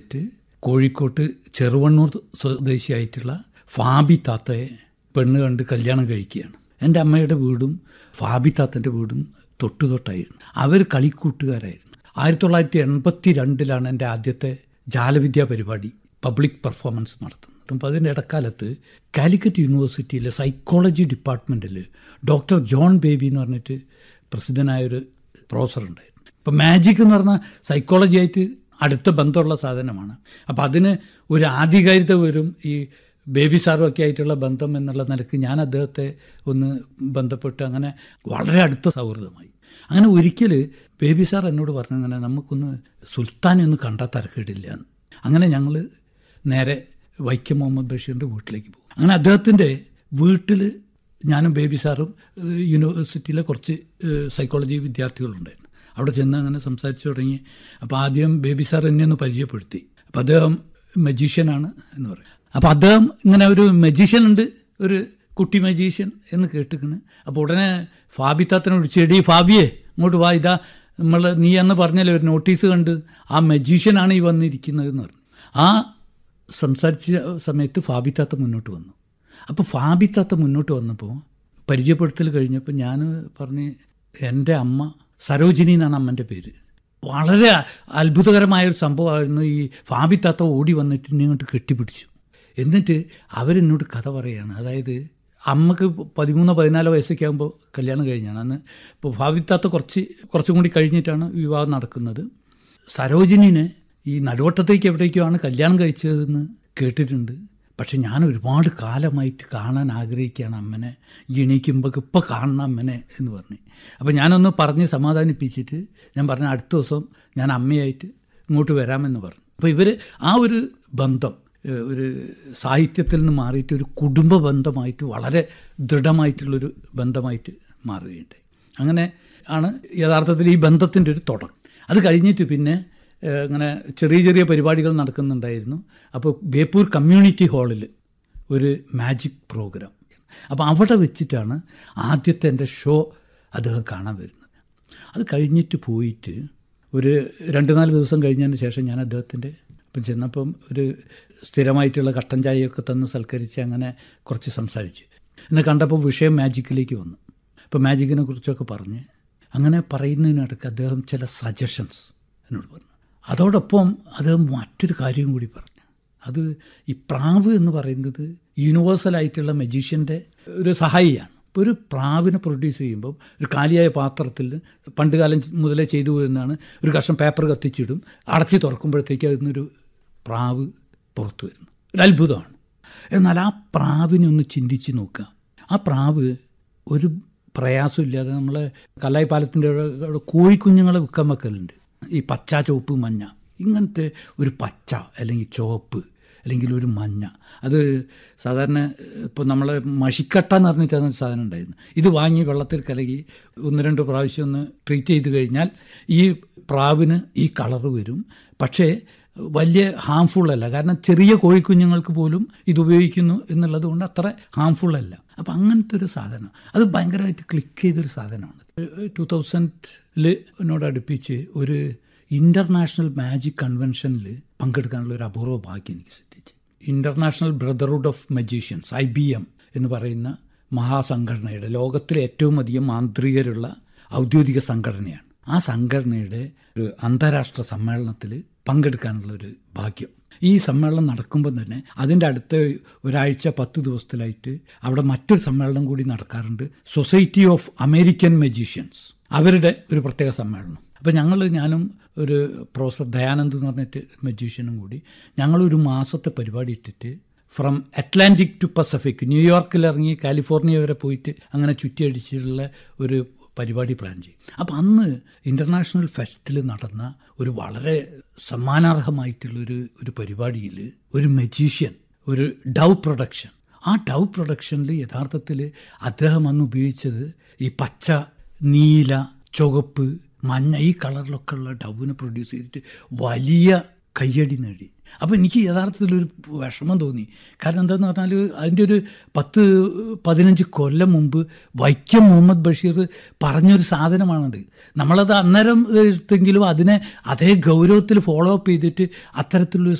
വന്നിട്ട് കോഴിക്കോട്ട് ചെറുവണ്ണൂർ സ്വദേശിയായിട്ടുള്ള ഫാബി താത്തയെ പെണ്ണ് കണ്ട് കല്യാണം കഴിക്കുകയാണ് എൻ്റെ അമ്മയുടെ വീടും ഫാബി താത്തൻ്റെ വീടും തൊട്ടു തൊട്ടായിരുന്നു അവർ കളിക്കൂട്ടുകാരായിരുന്നു ആയിരത്തി തൊള്ളായിരത്തി എൺപത്തി രണ്ടിലാണ് എൻ്റെ ആദ്യത്തെ ജാലവിദ്യാ പരിപാടി പബ്ലിക് പെർഫോമൻസ് നടത്തുന്നത് അപ്പോൾ അതിൻ്റെ ഇടക്കാലത്ത് കാലിക്കറ്റ് യൂണിവേഴ്സിറ്റിയിലെ സൈക്കോളജി ഡിപ്പാർട്ട്മെൻറ്റിൽ ഡോക്ടർ ജോൺ ബേബി എന്ന് പറഞ്ഞിട്ട് പ്രസിദ്ധനായൊരു പ്രൊഫസർ ഉണ്ടായിരുന്നു ഇപ്പോൾ മാജിക് എന്ന് പറഞ്ഞാൽ സൈക്കോളജി ആയിട്ട് അടുത്ത ബന്ധമുള്ള സാധനമാണ് അപ്പോൾ അതിന് ഒരു ആധികാരികത വരും ഈ ബേബി സാറും ഒക്കെ ആയിട്ടുള്ള ബന്ധം എന്നുള്ള നിലക്ക് ഞാൻ അദ്ദേഹത്തെ ഒന്ന് ബന്ധപ്പെട്ട് അങ്ങനെ വളരെ അടുത്ത സൗഹൃദമായി അങ്ങനെ ഒരിക്കൽ ബേബി സാർ എന്നോട് പറഞ്ഞു അങ്ങനെ നമുക്കൊന്ന് സുൽത്താനെ ഒന്ന് കണ്ടാൽ തരക്കേടില്ല എന്ന് അങ്ങനെ ഞങ്ങൾ നേരെ വൈക്കം മുഹമ്മദ് ബഷീറിൻ്റെ വീട്ടിലേക്ക് പോകും അങ്ങനെ അദ്ദേഹത്തിൻ്റെ വീട്ടിൽ ഞാനും ബേബി സാറും ഏഹ്, യൂണിവേഴ്സിറ്റിയിലെ കുറച്ച് ഏഹ്, സൈക്കോളജി വിദ്യാർത്ഥികളുണ്ടായിരുന്നു അവിടെ ചെന്ന് അങ്ങനെ സംസാരിച്ചു തുടങ്ങി അപ്പോൾ ആദ്യം ബേബി സാർ എന്നെ ഒന്ന് പരിചയപ്പെടുത്തി അപ്പോൾ അദ്ദേഹം മജീഷ്യനാണ് എന്ന് പറയും അപ്പോൾ അദ്ദേഹം ഇങ്ങനെ ഒരു മജീഷ്യൻ ഉണ്ട് ഒരു കുട്ടി മജീഷ്യൻ എന്ന് കേട്ടിക്കണ് അപ്പോൾ ഉടനെ ഫാബി താത്തനെ വിളിച്ച് എടി ഫാബിയെ ഇങ്ങോട്ട് വാ ഇതാ നമ്മൾ നീ അന്ന് പറഞ്ഞല്ലോ ഒരു നോട്ടീസ് കണ്ട് ആ മജീഷ്യനാണ് ഈ വന്നിരിക്കുന്നത് എന്ന് പറഞ്ഞു ആ സംസാരിച്ച സമയത്ത് ഫാബി താത്ത മുന്നോട്ട് വന്നു അപ്പോൾ ഫാബി താത്ത മുന്നോട്ട് വന്നപ്പോൾ പരിചയപ്പെടുത്തൽ കഴിഞ്ഞപ്പോൾ ഞാൻ പറഞ്ഞ് എൻ്റെ അമ്മ സരോജിനി എന്നാണ് അമ്മൻ്റെ പേര് വളരെ അത്ഭുതകരമായ ഒരു സംഭവമായിരുന്നു ഈ ഫാബി താത്ത ഓടി വന്നിട്ട് എന്നെ ഇങ്ങോട്ട് കെട്ടിപ്പിടിച്ചു എന്നിട്ട് അവരെന്നോട് കഥ പറയുകയാണ് അതായത് അമ്മക്ക് പതിമൂന്നോ പതിനാലോ വയസ്സൊക്കെ ആകുമ്പോൾ കല്യാണം കഴിഞ്ഞാണ് അന്ന് ഇപ്പോൾ ഭാവിത്താത്ത കുറച്ച് കുറച്ചും കൂടി കഴിഞ്ഞിട്ടാണ് വിവാഹം നടക്കുന്നത് സരോജിനിനെ ഈ നടുവട്ടത്തേക്ക് എവിടേക്കുമാണ് കല്യാണം കഴിച്ചതെന്ന് കേട്ടിട്ടുണ്ട് പക്ഷെ ഞാൻ ഒരുപാട് കാലമായിട്ട് കാണാൻ ആഗ്രഹിക്കുകയാണ് അമ്മനെ ഈ എണീക്കുമ്പോൾ ഇപ്പോൾ കാണണം അമ്മനെ എന്ന് പറഞ്ഞ് അപ്പോൾ ഞാനൊന്ന് പറഞ്ഞ് സമാധാനിപ്പിച്ചിട്ട് ഞാൻ പറഞ്ഞ അടുത്ത ദിവസം ഞാൻ അമ്മയായിട്ട് ഇങ്ങോട്ട് വരാമെന്ന് പറഞ്ഞു അപ്പോൾ ഇവർ ആ ഒരു ബന്ധം ഏഹ് ഒരു സാഹിത്യത്തിൽ നിന്ന് മാറിയിട്ട് ഒരു കുടുംബ ബന്ധമായിട്ട് വളരെ ദൃഢമായിട്ടുള്ളൊരു ബന്ധമായിട്ട് മാറുകയുണ്ടായി അങ്ങനെ ആണ് യഥാർത്ഥത്തിൽ ഈ ബന്ധത്തിൻ്റെ ഒരു തുടക്കം അത് കഴിഞ്ഞിട്ട് പിന്നെ ഏഹ് ഇങ്ങനെ ചെറിയ ചെറിയ പരിപാടികൾ നടക്കുന്നുണ്ടായിരുന്നു അപ്പോൾ ബേപ്പൂർ കമ്മ്യൂണിറ്റി ഹാളിൽ ഒരു മാജിക് പ്രോഗ്രാം അപ്പോൾ അവിടെ വെച്ചിട്ടാണ് ആദ്യത്തെ എൻ്റെ ഷോ അദ്ദേഹം കാണാൻ വരുന്നത് അത് കഴിഞ്ഞിട്ട് പോയിട്ട് ഒരു രണ്ട് നാല് ദിവസം കഴിഞ്ഞതിന് ശേഷം ഞാൻ അദ്ദേഹത്തിൻ്റെ ഇപ്പം ചെന്നപ്പം ഒരു സ്ഥിരമായിട്ടുള്ള കട്ടൻ ചായയൊക്കെ തന്ന് സൽക്കരിച്ച് അങ്ങനെ കുറച്ച് സംസാരിച്ച് എന്നെ കണ്ടപ്പോൾ വിഷയം മാജിക്കിലേക്ക് വന്നു ഇപ്പോൾ മാജിക്കിനെ കുറിച്ചൊക്കെ പറഞ്ഞ് അങ്ങനെ പറയുന്നതിനിടയ്ക്ക് അദ്ദേഹം ചില സജഷൻസ് എന്നോട് പറഞ്ഞു അതോടൊപ്പം അദ്ദേഹം മറ്റൊരു കാര്യം കൂടി പറഞ്ഞു അത് ഈ പ്രാവ് എന്ന് പറയുന്നത് യൂണിവേഴ്സലായിട്ടുള്ള മജീഷ്യൻ്റെ ഒരു സഹായിയാണ് ഇപ്പോൾ ഒരു പ്രാവിനെ പ്രൊഡ്യൂസ് ചെയ്യുമ്പോൾ ഒരു കാലിയായ പാത്രത്തിൽ പണ്ട് കാലം മുതലേ ചെയ്തു വരുന്നതാണ് ഒരു കഷ്ണം പേപ്പർ കത്തിച്ചിടും അടച്ച് തുറക്കുമ്പോഴത്തേക്ക് അതിൽ നിന്നൊരു പ്രാവ് പുറത്തു വരുന്നു ഒരു അത്ഭുതമാണ് എന്നാൽ ആ പ്രാവിനെ ഒന്ന് ചിന്തിച്ച് നോക്കുക ആ പ്രാവ് ഒരു പ്രയാസമില്ലാതെ നമ്മളെ കല്ലായി പാലത്തിൻ്റെ അവിടെ കോഴിക്കുഞ്ഞുങ്ങളെ വിൽക്കാൻ വെക്കലുണ്ട് ഈ പച്ച ചുവപ്പ് മഞ്ഞ ഇങ്ങനത്തെ ഒരു പച്ച അല്ലെങ്കിൽ ചുവപ്പ് അല്ലെങ്കിൽ ഒരു മഞ്ഞ അത് സാധാരണ ഇപ്പോൾ നമ്മൾ മഷിക്കട്ട എന്ന് പറഞ്ഞിട്ടാണ് ഒരു സാധനം ഉണ്ടായിരുന്നു ഇത് വാങ്ങി വെള്ളത്തിൽ കലകി ഒന്ന് രണ്ട് പ്രാവശ്യം ഒന്ന് ട്രീറ്റ് ചെയ്ത് കഴിഞ്ഞാൽ ഈ പ്രാവിന് ഈ കളറ് വരും പക്ഷേ വലിയ ഹാംഫുൾ അല്ല കാരണം ചെറിയ കോഴിക്കുഞ്ഞുങ്ങൾക്ക് പോലും ഇത് ഉപയോഗിക്കുന്നു എന്നുള്ളത് കൊണ്ട് അത്ര ഹാംഫുൾ അല്ല അപ്പം അങ്ങനത്തെ ഒരു സാധനം അത് ഭയങ്കരമായിട്ട് ക്ലിക്ക് ചെയ്തൊരു സാധനമാണ് ടു തൗസൻഡിൽ എന്നോട് അടുപ്പിച്ച് ഒരു ഇൻ്റർനാഷണൽ മാജിക് കൺവെൻഷനിൽ പങ്കെടുക്കാനുള്ള ഒരു അപൂർവ ഭാഗ്യം എനിക്ക് സിദ്ധിച്ചു international brotherhood of magicians I B M എന്ന് പറയുന്ന മഹാസംഘടനയുടെ ലോകത്തിലെ ഏറ്റവും അധികം മാന്ത്രികരുള്ള ഔദ്യോഗിക സംഘടനയാണ് ആ സംഘടനയുടെ ഒരു അന്താരാഷ്ട്ര സമ്മേളനത്തിൽ പങ്കെടുക്കാനുള്ള ഒരു ഭാഗ്യം ഈ സമ്മേളനം നടക്കുമ്പോൾ തന്നെ അതിൻ്റെ അടുത്ത ഒരാഴ്ച പത്ത് ദിവസത്തിലായിട്ട് അവിടെ മറ്റൊരു സമ്മേളനം കൂടി നടക്കാറുണ്ട് സൊസൈറ്റി ഓഫ് അമേരിക്കൻ മജീഷ്യൻസ് അവരുടെ ഒരു പ്രത്യേക സമ്മേളനം അപ്പോൾ ഞങ്ങൾ ഞാനും ഒരു പ്രൊഫസർ ദയാനന്ദ് എന്ന് പറഞ്ഞിട്ട് മജീഷ്യനും കൂടി ഞങ്ങളൊരു മാസത്തെ പരിപാടി ഇട്ടിട്ട് ഫ്രം അറ്റ്ലാന്റിക് ടു പസഫിക് ന്യൂയോർക്കിൽ ഇറങ്ങി കാലിഫോർണിയ വരെ പോയിട്ട് അങ്ങനെ ചുറ്റിയടിച്ചിട്ടുള്ള ഒരു പരിപാടി പ്ലാൻ ചെയ്യും അപ്പോൾ അന്ന് ഇൻ്റർനാഷണൽ ഫെസ്റ്റിൽ നടന്ന ഒരു വളരെ സമ്മാനാർഹമായിട്ടുള്ളൊരു ഒരു പരിപാടിയിൽ ഒരു മജീഷ്യൻ ഒരു ഡവ് പ്രൊഡക്ഷൻ ആ ഡവ് പ്രൊഡക്ഷനിൽ യഥാർത്ഥത്തിൽ അദ്ദേഹം അന്ന് ഉപയോഗിച്ചത് ഈ പച്ച നീല ചുവപ്പ് മഞ്ഞ ഈ കളറിലൊക്കെ ഉള്ള ഡവിനെ പ്രൊഡ്യൂസ് ചെയ്തിട്ട് വലിയ കയ്യടി നേടി അപ്പോൾ എനിക്ക് യഥാർത്ഥത്തിൽ ഒരു വിഷമം തോന്നി കാരണം എന്താണെന്ന് പറഞ്ഞാൽ അതിൻ്റെ ഒരു പത്ത് പതിനഞ്ച് കൊല്ലം മുമ്പ് വൈക്കം മുഹമ്മദ് ബഷീർ പറഞ്ഞൊരു സാധനമാണത് നമ്മളത് അന്നേരം എടുത്തെങ്കിലും അതിനെ അതേ ഗൗരവത്തിൽ ഫോളോ അപ്പ് ചെയ്തിട്ട് അത്തരത്തിലുള്ള